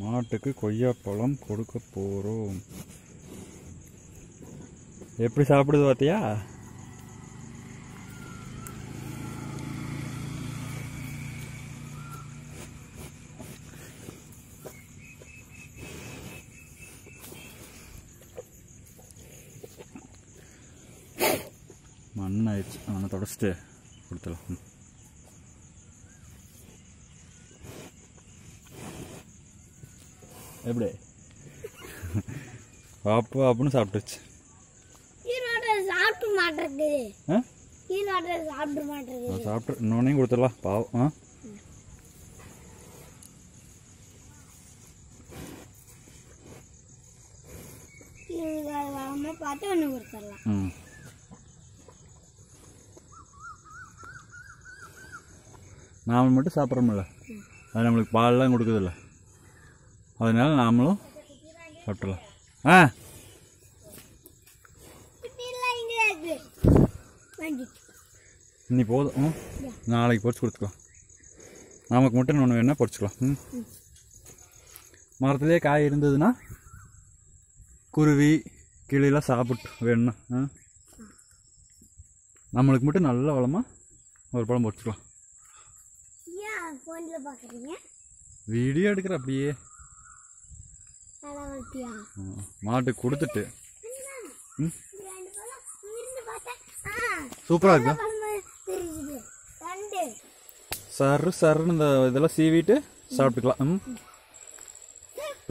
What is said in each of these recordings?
மாட்டுக்கு கொய்யாப்பழம் கொடுக்க போகிறோம் எப்படி சாப்பிடுது பார்த்தியா மண் ஆயிடுச்சு அவனை தொடச்சிட்டு கொடுத்துடலாம் ம். எப்படி பாப்பு அப்படின்னு சாப்பிட்டுச்சு ஈரோட சாப்பிட்டு மாட்டிருக்கு ஆ ஈரோட சாப்பிட மாட்டிருக்கு நான் சாப்பிட்டு இன்னொன்னையும் கொடுத்துடலாம் பாவம் ஆ இவங்க வராம பார்த்து ஒன்று கொடுத்துடலாம் ம் நாம மட்டும் சாப்பிட்றோம்ல அது நம்மளுக்கு பால்லாம் கொடுக்குதில்ல அதனால நாமளும் சாப்பிட்றலாம் ஆ இப்படிலாம் இங்கே இருக்கு வண்டி இன்னி போதும் ம். நாளைக்கு பொரிச்சு கொடுத்துக்கலாம் நமக்கு மட்டும் ஒன்று வேணால் பொரிச்சுக்கலாம் ம் மரத்துலேயே காய் இருந்ததுன்னா குருவி கிளியெல்லாம் சாப்பிட்டு வேணும்னா ஆ நம்மளுக்கு மட்டும் நல்ல வளமாக ஒரு பழம் பொரிச்சுக்கலாம் ஏன் ஃபோனில் பார்க்குறீங்க வீடியோ எடுக்கிற அப்படியே நல்லா வளர்த்தியா ஆ, மாட்டுக்கு கொடுத்துட்டு ம் ரெண்டு பழம் இருந்து பார்த்தேன் ஆ சூப்பராக இருக்கா பழம் தெரியுது ரெண்டு சரு சருன்னு இந்த இதெல்லாம் சீவிட்டு சாப்பிட்டுக்கலாம் ம்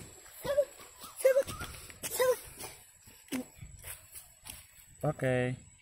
ஓகே